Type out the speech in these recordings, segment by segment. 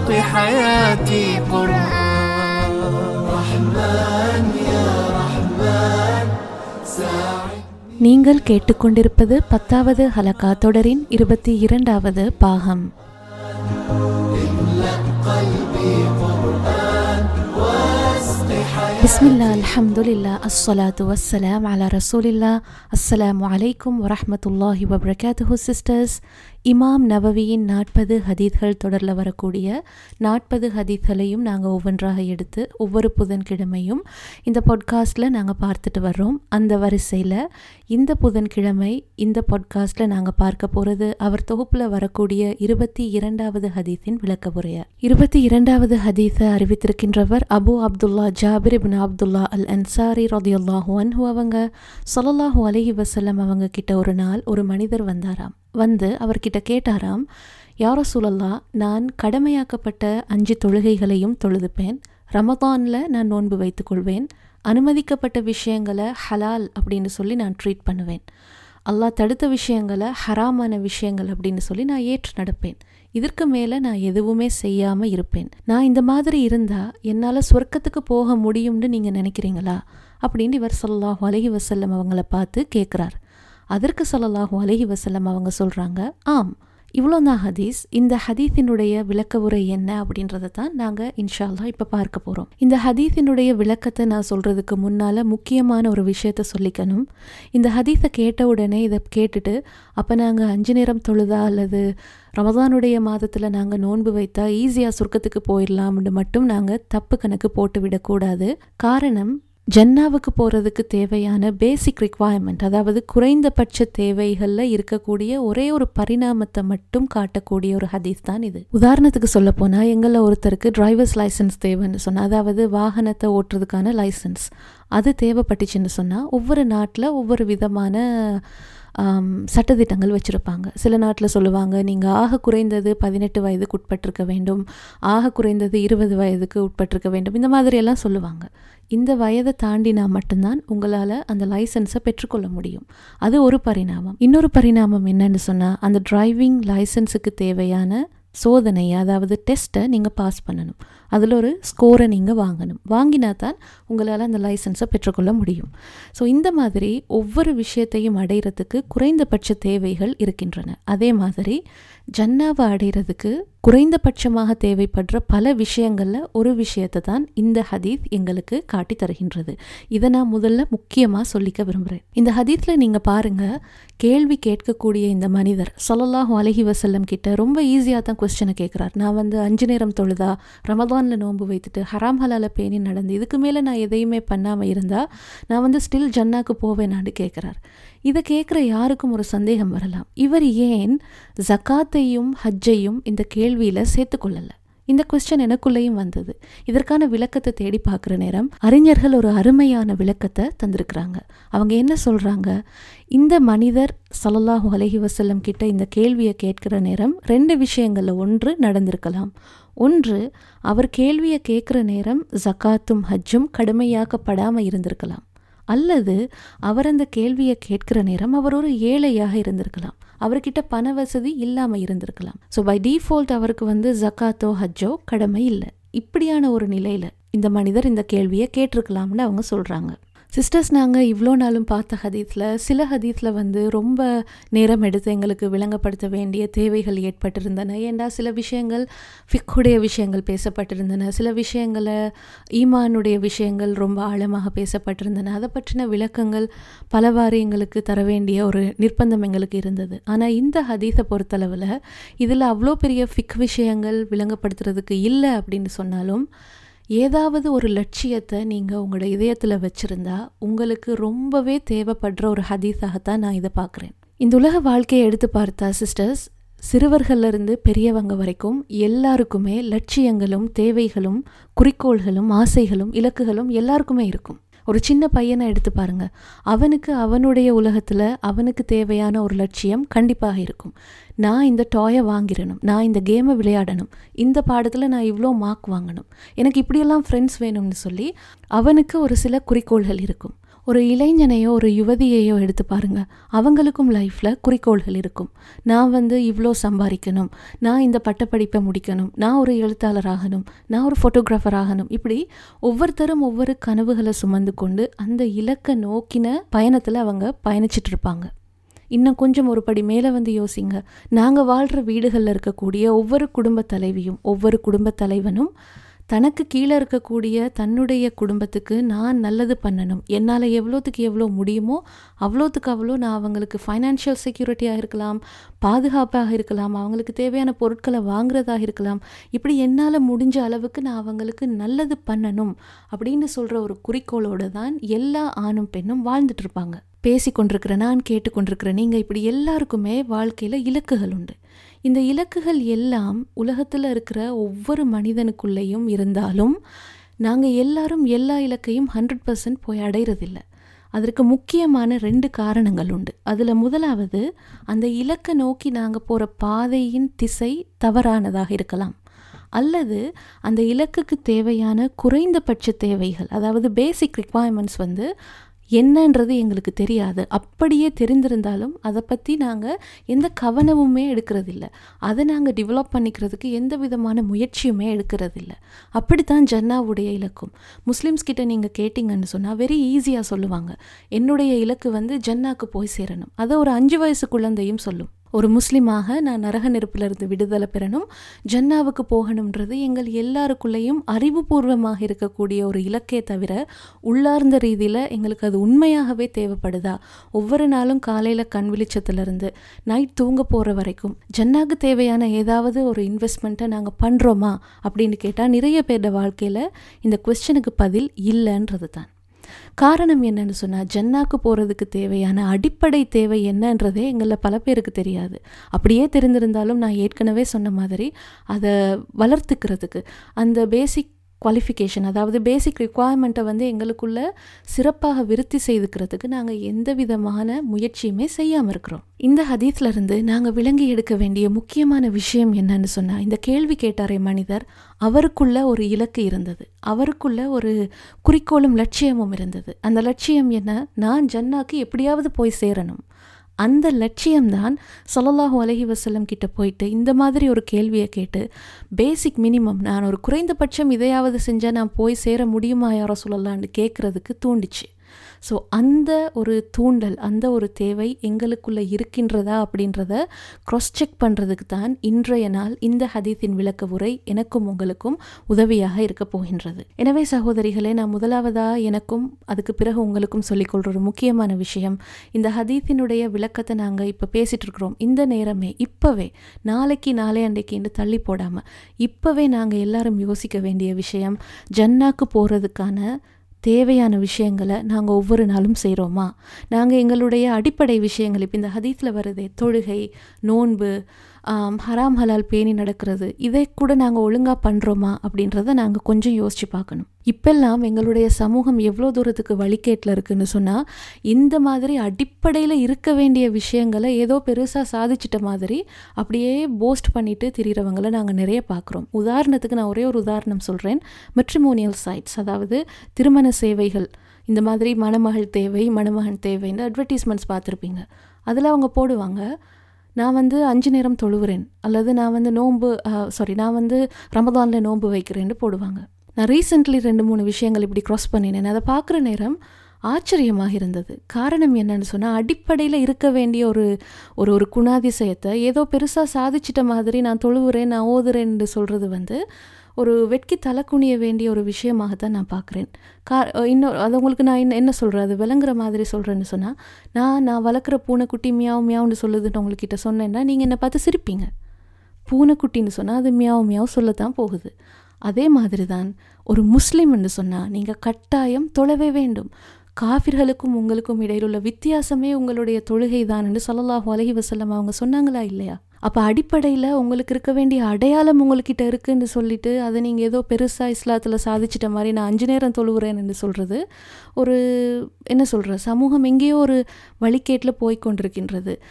واسق حياتي قرآن رحمن يا رحمن ساعد நீங்கள் கேட்டுக்கொண்டிருப்பது பத்தாவது ஹலகா தொடரின் இருபத்தி இரண்டாவது பாகம் பிஸ்மில்லா அல்ஹம்துலில்லா அஸ்ஸலாத்து வஸ்ஸலாம் அலா ரசூலில்லா அஸ்ஸலாமு அலைக்கும் வரஹ்மத்துல்லாஹி வபரகாத்துஹு சிஸ்டர்ஸ் இமாம் நவவியின் நாற்பது ஹதீத்கள் தொடரில் வரக்கூடிய நாற்பது ஹதீத்களையும் நாங்கள் ஒவ்வொன்றாக எடுத்து ஒவ்வொரு புதன்கிழமையும் இந்த பாட்காஸ்ட்டில் நாங்கள் பார்த்துட்டு வர்றோம் அந்த வரிசையில் இந்த புதன்கிழமை இந்த பாட்காஸ்ட்டில் நாங்கள் பார்க்க போகிறது அவர் தொகுப்பில் வரக்கூடிய இருபத்தி இரண்டாவது ஹதீஸின் விளக்க உரையார் இருபத்தி இரண்டாவது ஹதீஸை அறிவித்திருக்கின்றவர் அபு அப்துல்லா ஜாபிர் இப்னு அப்துல்லா அல் அன்சாரி ரதியுல்லாஹு அன்ஹு அவங்க ஸல்லல்லாஹு அலைஹி வஸல்லம் அவங்க கிட்ட ஒரு நாள் ஒரு மனிதர் வந்தாராம் வந்து அவர்கிட்ட கேட்டாராம் யார சூழல்லா நான் கடமையாக்கப்பட்ட அஞ்சு தொழுகைகளையும் தொழுதுப்பேன் ரமதானில் நான் நோன்பு வைத்துக்கொள்வேன் அனுமதிக்கப்பட்ட விஷயங்களை ஹலால் அப்படின்னு சொல்லி நான் ட்ரீட் பண்ணுவேன் அல்லாஹ் தடுத்த விஷயங்களை ஹராமான விஷயங்கள் அப்படின்னு சொல்லி நான் ஏற்று நடப்பேன் இதற்கு மேலே நான் எதுவுமே செய்யாமல் இருப்பேன் நான் இந்த மாதிரி இருந்தால் என்னால் சொர்க்கத்துக்கு போக முடியும்னு நீங்கள் நினைக்கிறீங்களா அப்படின்னு இவர் ஸல்லல்லாஹு அலைஹி வஸல்லம் அவங்கள பார்த்து கேட்குறார் அதற்கு ஸல்லல்லாஹு அலைஹி வஸல்லம் அவங்க சொல்கிறாங்க ஆம் இவ்வளோதான் ஹதீஸ் இந்த ஹதீஸினுடைய விளக்க உரை என்ன அப்படின்றத தான் நாங்கள் இன்ஷா அல்லாஹ் இப்போ பார்க்க போகிறோம் இந்த ஹதீஸினுடைய விளக்கத்தை நான் சொல்கிறதுக்கு முன்னால் முக்கியமான ஒரு விஷயத்த சொல்லிக்கணும் இந்த ஹதீஸை கேட்ட உடனே இதை கேட்டுட்டு அப்போ நாங்கள் அஞ்சு நேரம் தொழுதா அல்லது ரமதானுடைய மாதத்தில் நாங்கள் நோன்பு வைத்தா ஈஸியாக சொர்க்கத்துக்கு போயிடலாம்னு மட்டும் நாங்கள் தப்பு கணக்கு போட்டு விடக்கூடாது காரணம் ஜன்னாவுக்கு போகிறதுக்கு தேவையான பேசிக் ரிக்வயர்மெண்ட் அதாவது குறைந்தபட்ச தேவைகளில் இருக்கக்கூடிய ஒரே ஒரு பரிணாமத்தை மட்டும் காட்டக்கூடிய ஒரு ஹதீஸ் தான் இது உதாரணத்துக்கு சொல்ல போனால் எங்களில் ஒருத்தருக்கு டிரைவர்ஸ் லைசன்ஸ் தேவைன்னு சொன்னால் அதாவது வாகனத்தை ஓட்டுறதுக்கான லைசன்ஸ் அது தேவைப்பட்டுச்சுன்னு சொன்னால் ஒவ்வொரு நாட்டில் ஒவ்வொரு விதமான சட்டத்திட்டங்கள் வச்சுருப்பாங்க சில நாட்டில் சொல்லுவாங்க நீங்கள் ஆக குறைந்தது பதினெட்டு வயதுக்கு உட்பட்டிருக்க வேண்டும் ஆக குறைந்தது இருபது வயதுக்கு உட்பட்டிருக்க வேண்டும் இந்த மாதிரியெல்லாம் சொல்லுவாங்க இந்த வயதை தாண்டினா மட்டும்தான் உங்களால் அந்த லைசன்ஸை பெற்றுக்கொள்ள முடியும் அது ஒரு பரிணாமம் இன்னொரு பரிணாமம் என்னன்னு சொன்னால் அந்த டிரைவிங் லைசன்ஸுக்கு தேவையான சோதனை அதாவது டெஸ்ட்டை நீங்கள் பாஸ் பண்ணணும் அதில் ஒரு ஸ்கோரை நீங்கள் வாங்கணும் வாங்கினா தான் உங்களால் அந்த லைசன்ஸை பெற்றுக்கொள்ள முடியும் ஸோ இந்த மாதிரி ஒவ்வொரு விஷயத்தையும் அடைகிறதுக்கு குறைந்தபட்ச தேவைகள் இருக்கின்றன அதே மாதிரி ஜன்னாவை அடைகிறதுக்கு குறைந்தபட்சமாக தேவைப்படுற பல விஷயங்களில் ஒரு விஷயத்தை தான் இந்த ஹதீத் எங்களுக்கு காட்டி தருகின்றது இதை நான் முதல்ல முக்கியமாக சொல்லிக்க விரும்புகிறேன் இந்த ஹதீத்தில் நீங்கள் பாருங்கள் கேள்வி கேட்கக்கூடிய இந்த மனிதர் சொல்லலாஹு அலஹி வசல்லம் கிட்ட ரொம்ப ஈஸியாக தான் கொஸ்டினை கேட்குறார் நான் வந்து அஞ்சு நேரம் தொழுதா ரமதானில் நோன்பு வைத்துட்டு ஹராம் ஹலால பேணி நடந்து இதுக்கு மேலே நான் எதையுமே பண்ணாமல் இருந்தால் நான் வந்து ஸ்டில் ஜன்னாக்கு போவேனான்னு கேட்குறார் இதை கேட்குற யாருக்கும் ஒரு சந்தேகம் வரலாம் இவர் ஏன் ஜக்காத்தையும் ஹஜ்ஜையும் இந்த கேள்வியில் சேர்த்துக்கொள்ளலை இந்த கொஸ்டின் எனக்குள்ளேயும் வந்தது இதற்கான விளக்கத்தை தேடி பார்க்குற நேரம் அறிஞர்கள் ஒரு அருமையான விளக்கத்தை தந்திருக்கிறாங்க அவங்க என்ன சொல்கிறாங்க இந்த மனிதர் சல்லல்லாஹு அலஹி வசல்லம் கிட்ட இந்த கேள்வியை கேட்கிற நேரம் ரெண்டு விஷயங்களில் ஒன்று நடந்திருக்கலாம் ஒன்று அவர் கேள்வியை கேட்குற நேரம் ஜக்காத்தும் ஹஜ்ஜும் கடுமையாக்கப்படாமல் இருந்திருக்கலாம் அல்லது அவர் அந்த கேள்வியை கேட்கிற நேரம் அவர் ஒரு ஏழையாக இருந்திருக்கலாம் அவர்கிட்ட பண வசதி இல்லாமல் இருந்திருக்கலாம் ஸோ பை டிஃபால்ட் அவருக்கு வந்து ஜக்காத்தோ ஹஜ்ஜோ கடமை இல்லை இப்படியான ஒரு நிலையில் இந்த மனிதர் இந்த கேள்வியை கேட்டிருக்கலாம்னு அவங்க சொல்கிறாங்க சிஸ்டர்ஸ் நாங்கள் இவ்வளோ நாளும் பார்த்த ஹதீஸில் சில ஹதீஸில் வந்து ரொம்ப நேரம் எடுத்து எங்களுக்கு விளங்கப்படுத்த வேண்டிய தேவைகள் ஏற்பட்டிருந்தன ஏண்டா சில விஷயங்கள் ஃபிக்குடைய விஷயங்கள் பேசப்பட்டிருந்தன சில விஷயங்களை ஈமானுடைய விஷயங்கள் ரொம்ப ஆழமாக பேசப்பட்டிருந்தன அதை பற்றின விளக்கங்கள் பலவாறு எங்களுக்கு தர வேண்டிய ஒரு நிர்பந்தம் எங்களுக்கு இருந்தது ஆனால் இந்த ஹதீஸை பொறுத்தளவில் இதில் அவ்வளோ பெரிய ஃபிக் விஷயங்கள் விளங்கப்படுத்துறதுக்கு இல்லை அப்படின்னு சொன்னாலும் ஏதாவது ஒரு லட்சியத்தை நீங்கள் உங்களோட இதயத்தில் வச்சுருந்தா உங்களுக்கு ரொம்பவே தேவைப்படுற ஒரு ஹதீஸாகத்தான் நான் இதை பார்க்குறேன் இந்த உலக வாழ்க்கையை எடுத்து பார்த்தா சிஸ்டர்ஸ் சிறுவர்கள்லேருந்து பெரியவங்க வரைக்கும் எல்லாருக்குமே லட்சியங்களும் தேவைகளும் குறிக்கோள்களும் ஆசைகளும் இலக்குகளும் எல்லாருக்குமே இருக்கும் ஒரு சின்ன பையனை எடுத்து பாருங்க அவனுக்கு அவனுடைய உலகத்தில் அவனுக்கு தேவையான ஒரு லட்சியம் கண்டிப்பாக இருக்கும் நான் இந்த டாயை வாங்கிடணும் நான் இந்த கேமை விளையாடணும் இந்த பாடத்தில் நான் இவ்வளோ மார்க் வாங்கணும் எனக்கு இப்படியெல்லாம் ஃப்ரெண்ட்ஸ் வேணும்னு சொல்லி அவனுக்கு ஒரு சில குறிக்கோள்கள் இருக்கும் ஒரு இளைஞனையோ ஒரு யுவதியையோ எடுத்து பாருங்க அவங்களுக்கும் லைஃப்பில் குறிக்கோள்கள் இருக்கும் நான் வந்து இவ்வளோ சம்பாதிக்கணும் நான் இந்த பட்டப்படிப்பை முடிக்கணும் நான் ஒரு எழுத்தாளர் ஆகணும் நான் ஒரு ஃபோட்டோகிராஃபர் ஆகணும் இப்படி ஒவ்வொருத்தரும் ஒவ்வொரு கனவுகளை சுமந்து கொண்டு அந்த இலக்கை நோக்கின பயணத்தில் அவங்க பயணிச்சிட்டு இருப்பாங்க இன்னும் கொஞ்சம் ஒரு படி மேலே வந்து யோசிங்க நாங்கள் வாழ்கிற வீடுகளில் இருக்கக்கூடிய ஒவ்வொரு குடும்ப தலைவியும் ஒவ்வொரு குடும்ப தலைவனும் தனக்கு கீழே இருக்கக்கூடிய தன்னுடைய குடும்பத்துக்கு நான் நல்லது பண்ணணும் என்னால் எவ்வளோத்துக்கு எவ்வளோ முடியுமோ அவ்வளோத்துக்கு அவ்வளோ நான் அவங்களுக்கு ஃபைனான்ஷியல் செக்யூரிட்டியாக இருக்கலாம் பாதுகாப்பாக இருக்கலாம் அவங்களுக்கு தேவையான பொருட்களை வாங்குறதாக இருக்கலாம் இப்படி என்னால் முடிஞ்ச அளவுக்கு நான் அவங்களுக்கு நல்லது பண்ணணும் அப்படின்னு சொல்கிற ஒரு குறிக்கோளோடு தான் எல்லா ஆணும் பெண்ணும் வாழ்ந்துட்டு இருப்பாங்க பேசி கொண்டிருக்கிற நான் கேட்டுக்கொண்டிருக்கிற நீங்கள் இப்படி எல்லாருக்குமே வாழ்க்கையில் இலக்குகள் உண்டு இந்த இலக்குகள் எல்லாம் உலகத்தில் இருக்கிற ஒவ்வொரு மனிதனுக்குள்ளேயும் இருந்தாலும் நாங்கள் எல்லாரும் எல்லா இலக்கையும் ஹண்ட்ரட் பர்சன்ட் போய் அடையிறதில்ல அதற்கு முக்கியமான ரெண்டு காரணங்கள் உண்டு அதில் முதலாவது அந்த இலக்கை நோக்கி நாங்கள் போகிற பாதையின் திசை தவறானதாக இருக்கலாம் அல்லது அந்த இலக்குக்கு தேவையான குறைந்தபட்ச தேவைகள் அதாவது பேசிக் ரிக்குவயர்மெண்ட்ஸ் வந்து என்னன்றது எங்களுக்கு தெரியாது அப்படியே தெரிந்திருந்தாலும் அதை பற்றி நாங்கள் எந்த கவனமுமே எடுக்கிறதில்ல அதை நாங்கள் டெவலப் பண்ணிக்கிறதுக்கு எந்த விதமான முயற்சியுமே எடுக்கிறதில்ல அப்படித்தான் ஜன்னாவுடைய இலக்கும் முஸ்லீம்ஸ் கிட்ட நீங்கள் கேட்டிங்கன்னு சொன்னால் வெரி ஈஸியாக சொல்லுவாங்க என்னுடைய இலக்கு வந்து ஜன்னாக்கு போய் சேரணும் அதை ஒரு அஞ்சு வயசு குழந்தையும் சொல்லும் ஒரு முஸ்லீமாக நான் நரக நெருப்பிலிருந்து விடுதலை பெறணும் ஜன்னாவுக்கு போகணுன்றது எங்கள் எல்லாருக்குள்ளேயும் அறிவுபூர்வமாக இருக்கக்கூடிய ஒரு இலக்கே தவிர உள்ளார்ந்த ரீதியில் எங்களுக்கு அது உண்மையாகவே தேவைப்படுதா ஒவ்வொரு நாளும் காலையில் கண் விழிச்சத்துலேருந்து நைட் தூங்க போகிற வரைக்கும் ஜன்னாக்கு தேவையான ஏதாவது ஒரு இன்வெஸ்ட்மெண்ட்டை நாங்கள் பண்ணுறோமா அப்படின்னு கேட்டால் நிறைய பேரோட வாழ்க்கையில் இந்த கொஸ்டனுக்கு பதில் இல்லைன்றது தான் காரணம் என்னன்னு சொன்னால் ஜன்னாக்கு போகிறதுக்கு தேவையான அடிப்படை தேவை என்னன்றதே எங்களில் பல பேருக்கு தெரியாது அப்படியே தெரிந்திருந்தாலும் நான் ஏற்கனவே சொன்ன மாதிரி அதை வளர்த்துக்கிறதுக்கு அந்த பேசிக் குவாலிஃபிகேஷன் அதாவது பேசிக் ரிக்குவயர்மெண்ட்டை வந்து எங்களுக்குள்ள சிறப்பாக விருத்தி செய்துக்கிறதுக்கு நாங்கள் எந்த விதமான முயற்சியுமே செய்யாமல் இருக்கிறோம் இந்த ஹதீஸ்ல இருந்து நாங்கள் விளங்கி எடுக்க வேண்டிய முக்கியமான விஷயம் என்னன்னு சொன்னால் இந்த கேள்வி கேட்டாரே மனிதர் அவருக்குள்ள ஒரு இலக்கு இருந்தது அவருக்குள்ள ஒரு குறிக்கோளும் லட்சியமும் இருந்தது அந்த லட்சியம் என்ன நான் ஜன்னாக்கு எப்படியாவது போய் சேரணும் அந்த லட்சியம்தான் சொல்லலாஹு அலஹி வசல்லம் கிட்ட போயிட்டு இந்த மாதிரி ஒரு கேள்வியை கேட்டு பேசிக் மினிமம் நான் ஒரு குறைந்தபட்சம் இதையாவது செஞ்சால் நான் போய் சேர முடியுமா யாரோ சொல்லலான்னு கேட்குறதுக்கு தூண்டிச்சு ஸோ அந்த ஒரு தூண்டல் அந்த ஒரு தேவை எங்களுக்குள்ளே இருக்கின்றதா அப்படின்றத க்ராஸ் செக் பண்ணுறதுக்கு தான் இன்றைய நாள் இந்த ஹதீஸின் விளக்க உரை எனக்கும் உங்களுக்கும் உதவியாக இருக்க போகின்றது எனவே சகோதரிகளே நான் முதலாவதாக எனக்கும் அதுக்கு பிறகு உங்களுக்கும் சொல்லிக்கொள்கிற ஒரு முக்கியமான விஷயம் இந்த ஹதீஸினுடைய விளக்கத்தை நாங்கள் இப்போ பேசிகிட்டு இருக்கிறோம் இந்த நேரமே இப்போவே நாளைக்கு நாளை அன்றைக்கு தள்ளி போடாமல் இப்போவே நாங்கள் எல்லாரும் யோசிக்க வேண்டிய விஷயம் ஜன்னாக்கு போகிறதுக்கான தேவையான விஷயங்களை நாங்கள் ஒவ்வொரு நாளும் செய்கிறோமா நாங்கள் எங்களுடைய அடிப்படை விஷயங்கள் இப்போ இந்த ஹதீஸில் வருதே தொழுகை நோன்பு ஹராம் ஹலால் பேணி நடக்கிறது இதை கூட நாங்கள் ஒழுங்காக பண்ணுறோமா அப்படின்றத நாங்கள் கொஞ்சம் யோசித்து பார்க்கணும் இப்பெல்லாம் எங்களுடைய சமூகம் எவ்வளோ தூரத்துக்கு வழிகேட்டில் இருக்குன்னு சொன்னால் இந்த மாதிரி அடிப்படையில் இருக்க வேண்டிய விஷயங்களை ஏதோ பெருசாக சாதிச்சிட்ட மாதிரி அப்படியே போஸ்ட் பண்ணிட்டு திரிகிறவங்களை நாங்கள் நிறைய பார்க்குறோம் உதாரணத்துக்கு நான் ஒரே ஒரு உதாரணம் சொல்கிறேன் மெட்ரிமோனியல் சைட்ஸ் அதாவது திருமண சேவைகள் இந்த மாதிரி மணமகள் தேவை மணமகன் தேவைன்னு அட்வர்டைஸ்மெண்ட்ஸ் பார்த்துருப்பீங்க அதில் அவங்க போடுவாங்க நான் வந்து அஞ்சு நேரம் தொழுகிறேன் அல்லது நான் வந்து நோன்பு சாரி நான் வந்து ரமதானில் நோன்பு வைக்கிறேன்னு போடுவாங்க நான் ரீசெண்ட்லி ரெண்டு மூணு விஷயங்கள் இப்படி க்ராஸ் பண்ணினேன் அதை பார்க்குற நேரம் ஆச்சரியமாக இருந்தது காரணம் என்னன்னு சொன்னால் அடிப்படையில் இருக்க வேண்டிய ஒரு ஒரு ஒரு குணாதிசயத்தை ஏதோ பெருசாக சாதிச்சிட்ட மாதிரி நான் தொழுவுறேன் நான் ஓதுறேன்னு சொல்கிறது வந்து ஒரு வெட்கி தலை குனிய வேண்டிய ஒரு விஷயமாகத்தான் நான் பார்க்குறேன் கா இன்னொரு அது உங்களுக்கு நான் என்ன என்ன சொல்கிறேன் அது விளங்குற மாதிரி சொல்கிறேன்னு சொன்னால் நான் நான் வளர்க்குற பூனைக்குட்டி மியாவு மியாவுன்னு சொல்லுதுன்னு உங்கள்கிட்ட சொன்னேன்னா நீங்கள் என்னை பார்த்து சிரிப்பீங்க பூனைக்குட்டின்னு சொன்னால் அது மியாவு மியாவு சொல்லத்தான் போகுது அதே மாதிரி தான் ஒரு முஸ்லீம்னு சொன்னால் நீங்கள் கட்டாயம் தொழவே வேண்டும் காஃபிர்களுக்கும் உங்களுக்கும் இடையில் உள்ள வித்தியாசமே உங்களுடைய தொழுகை தான் என்று சொல்லலாஹு அலஹி வசல்லம் அவங்க சொன்னாங்களா இல்லையா அப்போ அடிப்படையில் உங்களுக்கு இருக்க வேண்டிய அடையாளம் உங்கள்கிட்ட இருக்குன்னு சொல்லிட்டு அதை நீங்கள் ஏதோ பெருசாக இஸ்லாத்தில் சாதிச்சிட்ட மாதிரி நான் அஞ்சு நேரம் தொழுகிறேன்னு சொல்கிறது ஒரு என்ன சொல்கிற சமூகம் எங்கேயோ ஒரு வழிகேட்டில் போய் கொண்டிருக்கின்றது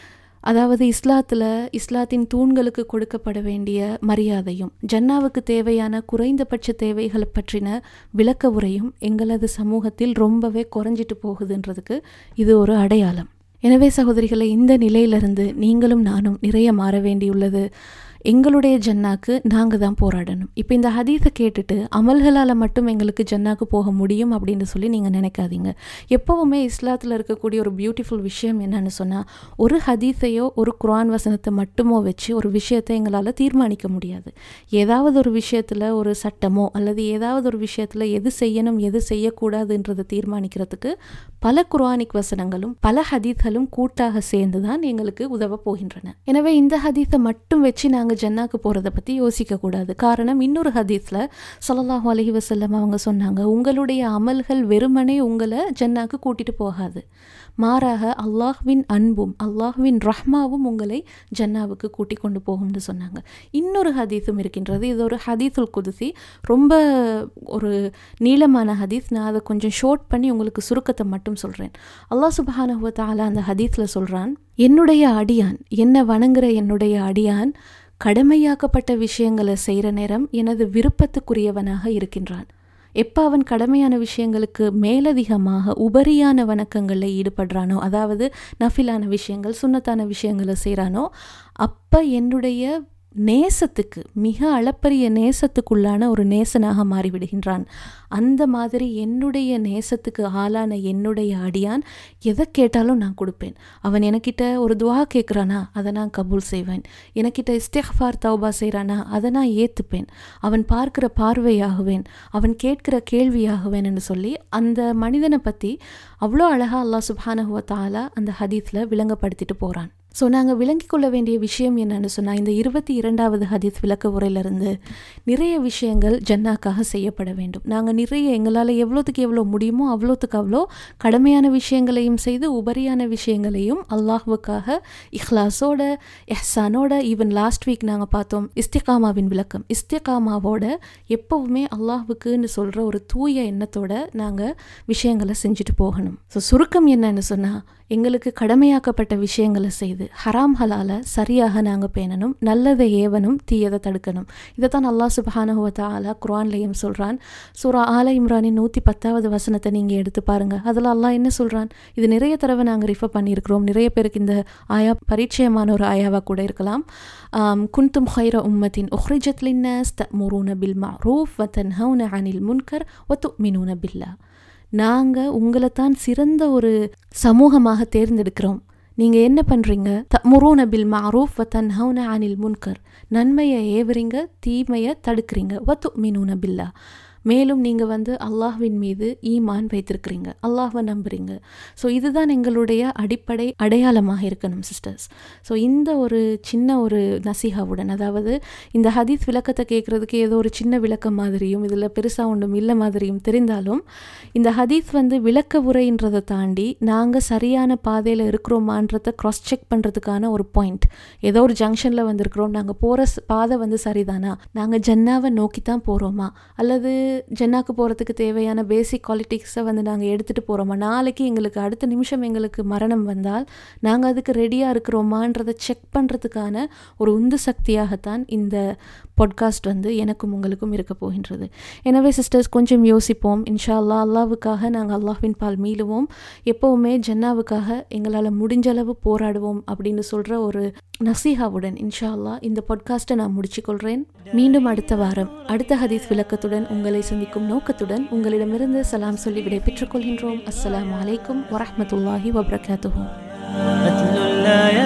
அதாவது இஸ்லாத்தில் இஸ்லாத்தின் தூண்களுக்கு கொடுக்கப்பட வேண்டிய மரியாதையும் ஜன்னாவுக்கு தேவையான குறைந்தபட்ச தேவைகளை பற்றின விளக்க உரையும் எங்களது சமூகத்தில் ரொம்பவே குறைஞ்சிட்டு போகுதுன்றதுக்கு இது ஒரு அடையாளம் எனவே சகோதரிகளை இந்த நிலையிலிருந்து நீங்களும் நானும் நிறைய மாற வேண்டியுள்ளது எங்களுடைய ஜன்னாக்கு நாங்கள் தான் போராடணும் இப்போ இந்த ஹதீஸை கேட்டுட்டு அமல்களால் மட்டும் எங்களுக்கு ஜன்னாக்கு போக முடியும் அப்படின்னு சொல்லி நீங்கள் நினைக்காதீங்க எப்போவுமே இஸ்லாத்தில் இருக்கக்கூடிய ஒரு பியூட்டிஃபுல் விஷயம் என்னன்னு சொன்னால் ஒரு ஹதீஸையோ ஒரு குரான் வசனத்தை மட்டுமோ வச்சு ஒரு விஷயத்தை எங்களால் தீர்மானிக்க முடியாது ஏதாவது ஒரு விஷயத்தில் ஒரு சட்டமோ அல்லது ஏதாவது ஒரு விஷயத்தில் எது செய்யணும் எது செய்யக்கூடாதுன்றதை தீர்மானிக்கிறதுக்கு பல குர்ஆனிக் வசனங்களும் பல ஹதீஸ்களும் கூட்டாக சேர்ந்து தான் எங்களுக்கு உதவ போகின்றன எனவே இந்த ஹதீஸை மட்டும் வச்சு நாங்கள் ஜன்னாக்கு போகிறத பற்றி யோசிக்கக்கூடாது காரணம் இன்னொரு ஹதீஸில் ஸல்லல்லாஹு அலைஹி வஸல்லம் அவங்க சொன்னாங்க உங்களுடைய அமல்கள் வெறுமனே உங்களை ஜன்னாக்கு கூட்டிட்டு போகாது மாறாக அல்லாஹ்வின் அன்பும் அல்லாஹ்வின் ரஹ்மாவும் உங்களை ஜன்னாவுக்கு கூட்டி கொண்டு போகும்னு சொன்னாங்க இன்னொரு ஹதீஸும் இருக்கின்றது இது ஒரு ஹதீஸுல் குதுசி ரொம்ப ஒரு நீளமான ஹதீஸ் நான் அதை கொஞ்சம் ஷோர்ட் பண்ணி உங்களுக்கு சுருக்கத்தை மட்டும் சொல்கிறேன் அல்லாஹ் சுபஹானஹுவ தஆலா அந்த ஹதீஸில் சொல்கிறான் என்னுடைய அடியான் என்ன வணங்குற என்னுடைய அடியான் கடமையாக்கப்பட்ட விஷயங்களை செய்கிற நேரம் எனது விருப்பத்துக்குரியவனாக இருக்கின்றான் எப்போ அவன் கடமையான விஷயங்களுக்கு மேலதிகமாக உபரியான வணக்கங்களில் ஈடுபடுறானோ அதாவது நஃபிலான விஷயங்கள் சுன்னத்தான விஷயங்களை செய்கிறானோ அப்போ என்னுடைய நேசத்துக்கு மிக அளப்பரிய நேசத்துக்குள்ளான ஒரு நேசனாக மாறிவிடுகின்றான் அந்த மாதிரி என்னுடைய நேசத்துக்கு ஆளான என்னுடைய அடியான் எதை கேட்டாலும் நான் கொடுப்பேன் அவன் எனக்கிட்ட ஒரு துவா கேட்குறானா அதை நான் கபூல் செய்வேன் எனக்கிட்ட இஸ்திஃபார் தௌபா செய்கிறானா அதை நான் ஏற்றுப்பேன் அவன் பார்க்கிற பார்வையாகுவேன் அவன் கேட்கிற கேள்வியாகுவேன் என்று சொல்லி அந்த மனிதனை பற்றி அவ்வளோ அழகாக அல்லாஹ் சுப்ஹானஹுவ தாலா அந்த ஹதீஸில் விளங்கப்படுத்திட்டு போகிறான் ஸோ நாங்கள் விளங்கிக் கொள்ள வேண்டிய விஷயம் என்னன்னு சொன்னால் இந்த இருபத்தி இரண்டாவது ஹதீஸ் விளக்க உரையிலிருந்து நிறைய விஷயங்கள் ஜன்னாக்காக செய்யப்பட வேண்டும் நாங்கள் நிறைய எங்களால் எவ்வளோத்துக்கு எவ்வளோ முடியுமோ அவ்வளோத்துக்கு அவ்வளோ கடமையான விஷயங்களையும் செய்து உபரியான விஷயங்களையும் அல்லாஹ்வுக்காக இஹ்லாஸோட எஹ்சானோட ஈவன் லாஸ்ட் வீக் நாங்கள் பார்த்தோம் இஸ்திகாமாவின் விளக்கம் இஸ்திகாமாவோட எப்போவுமே அல்லாஹ்வுக்குன்னு சொல்கிற ஒரு தூய எண்ணத்தோட நாங்கள் விஷயங்களை செஞ்சுட்டு போகணும் ஸோ சுருக்கம் என்னன்னு சொன்னால் எங்களுக்கு கடமையாக்கப்பட்ட விஷயங்களை செய்து ஹராம் ஹலால சரியாக நாங்கள் பேணணும் நல்லதை ஏவனும் தீயதை தடுக்கணும் இதை தான் அல்லாஹ் சுபஹானஹுவ தஆலா குர்ஆன்லையும் சொல்கிறான் சூரா ஆல இம்ரானின் நூற்றி பத்தாவது வசனத்தை நீங்கள் எடுத்து பாருங்கள் அதில் அல்லாஹ் என்ன சொல்கிறான் இது நிறைய தடவை நாங்கள் ரிஃபர் பண்ணியிருக்கிறோம் நிறைய பேருக்கு இந்த ஆயா பரிச்சயமான ஒரு ஆயாவாக கூட இருக்கலாம் ஆம், குன்தும் ஹைர உம்மத்தின் உஹ்ரிஜத் லின்னாஸ் தமுரூன பில் மஅரூஃப் வ தன்ஹவுன அனில் முன்கர் வ துமினூன பில்லா நாங்கள் உங்களை தான் சிறந்த ஒரு சமூகமாக தேர்ந்தெடுக்கிறோம் நீங்கள் என்ன பண்ணுறீங்க தமுரூன பில் மாரூஃப் வ தன்ஹவுன அனில் முன்கர் நன்மையை ஏவுறீங்க தீமையை தடுக்கிறீங்க வ துமினூன பில்லா மேலும் நீங்கள் வந்து அல்லாஹ்வின் மீது ஈமான் வைத்திருக்கிறீங்க அல்லாஹ்வை நம்புறீங்க ஸோ இதுதான் எங்களுடைய அடிப்படை அடையாளமாக இருக்கணும் சிஸ்டர்ஸ் ஸோ இந்த ஒரு சின்ன ஒரு நசிஹாவுடன் அதாவது இந்த ஹதீஸ் விளக்கத்தை கேட்குறதுக்கு ஏதோ ஒரு சின்ன விளக்கம் மாதிரியும் இதில் பெருசாக ஒன்றும் இல்லை மாதிரியும் தெரிந்தாலும் இந்த ஹதீஸ் வந்து விளக்க உரைன்றதை தாண்டி நாங்கள் சரியான பாதையில் இருக்கிறோமான்றதை க்ராஸ் செக் பண்ணுறதுக்கான ஒரு பாயிண்ட் ஏதோ ஒரு ஜங்ஷனில் வந்திருக்கிறோம் நாங்கள் போகிற பாதை வந்து சரிதானா நாங்கள் ஜன்னாவை நோக்கி தான் போகிறோமா அல்லது ஜன்னாக்கு போகிறதுக்கு தேவையான பேசிக் குவாலிட்டிக்ஸை வந்து நாங்கள் எடுத்துகிட்டு போகிறோமா நாளைக்கு எங்களுக்கு அடுத்த நிமிஷம் எங்களுக்கு மரணம் வந்தால் நாங்கள் அதுக்கு ரெடியாக இருக்கிறோமான்றதை செக் பண்ணுறதுக்கான ஒரு உந்து சக்தியாகத்தான் இந்த பாட்காஸ்ட் வந்து எனக்கும் உங்களுக்கும் இருக்க போகின்றது எனவே சிஸ்டர்ஸ் கொஞ்சம் யோசிப்போம் இன்ஷா அல்லாஹ் அல்லாவுக்காக நாங்கள் அல்லாஹ்வின் பால் மீளுவோம் எப்போவுமே ஜன்னாவுக்காக எங்களால் முடிஞ்ச அளவு போராடுவோம் அப்படின்னு சொல்கிற ஒரு நசீஹாவுடன் இன்ஷா அல்லாஹ் இந்த பாட்காஸ்ட்டை நான் முடிச்சுக்கொள்கிறேன் மீண்டும் அடுத்த வாரம் அடுத்த ஹதீஸ் விளக்கத்துடன் உங்களை சந்திக்கும் நோக்கத்துடன் உங்களிடமிருந்து சலாம் சொல்லி விடை பெற்றுக்கொள்கின்றோம் அஸ்ஸலாமு அலைக்கும் வரஹ்மத்துல்லாஹி வபரகாத்துஹு مثل الآيات